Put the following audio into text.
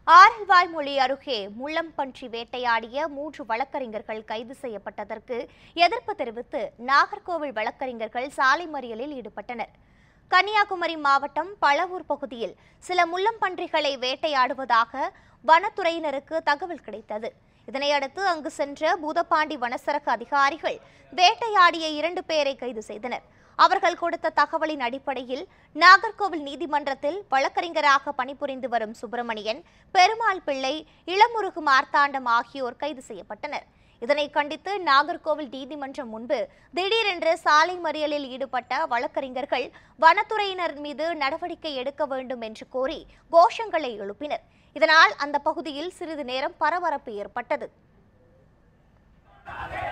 ஆரல்வாய்மொழி அருகே முள்ளம்பன்றி வேட்டையாடிய மூன்று வழக்கறிஞர்கள் கைது செய்யப்பட்டதற்கு எதிர்ப்பு தெரிவித்து நாகர்கோவில் வழக்கறிஞர்கள் சாலை மறியலில் ஈடுபட்டனர் கன்னியாகுமரி மாவட்டம் பழவூர் பகுதியில் சில முள்ளம்பன்றிகளை வேட்டையாடுவதாக வனத்துறையினருக்கு தகவல் கிடைத்தது இதனையடுத்து அங்கு சென்ற பூதப்பாண்டி வனச்சரக அதிகாரிகள் வேட்டையாடிய இரண்டு பேரை கைது செய்தனர் அவர்கள் கொடுத்த தகவலின் அடிப்படையில் நாகர்கோவில் நீதிமன்றத்தில் வழக்கறிஞராக பணிபுரிந்து வரும் சுப்பிரமணியன் பெருமாள் பிள்ளை இளமுருகு மார்த்தாண்டம் ஆகியோர் கைது செய்யப்பட்டனர் இதனை கண்டித்து நாகர்கோவில் நீதிமன்றம் முன்பு திடீரென்று சாலை மறியலில் ஈடுபட்ட வழக்கறிஞர்கள் வனத்துறையினர் மீது நடவடிக்கை எடுக்க வேண்டும் என்று கோரி கோஷங்களை எழுப்பினர் இதனால் அந்த பகுதியில் சிறிது நேரம் பரபரப்பு ஏற்பட்டது